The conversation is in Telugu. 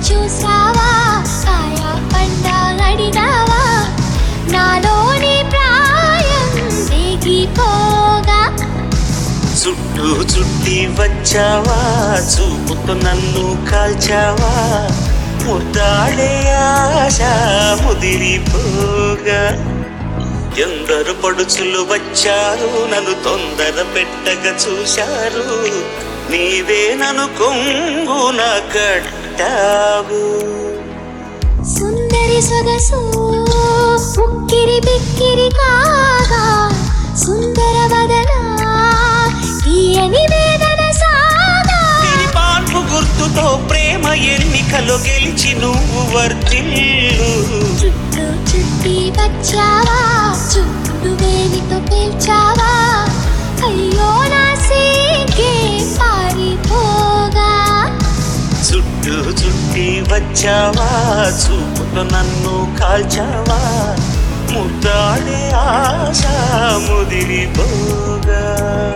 చూసావా కాయ పంట అడిగావా నాలోని ప్రాయం దిగిపోగా చుట్టూ చుట్టి వచ్చావా చూపుతో నన్ను కాల్చావా ముద్దాడే ఆశ ముదిరిపోగా ఎందరు పడుచులు వచ్చారు నన్ను తొందర పెట్టగా చూశారు నీవే నన్ను కొంగున కట్టావు సుందరి సొగసు ఉక్కిరి బిక్కిరి కాగా సుందర వదన తీయని వేదన సాగా నీ పాన్పు గుర్తుతో ప్రేమ ఎన్నికలో గెలిచి నువ్వు వర్తిల్లు చుట్టూ చుట్టి వచ్చావా చుట్టూ వేలితో పేల్చావా అయ్యో నా సీకే పారిపోగా చుట్టూ చుట్టి వచ్చావా చూపుతో నన్ను కాల్చావా ముద్దాడే ఆశ ముదిరిపోగా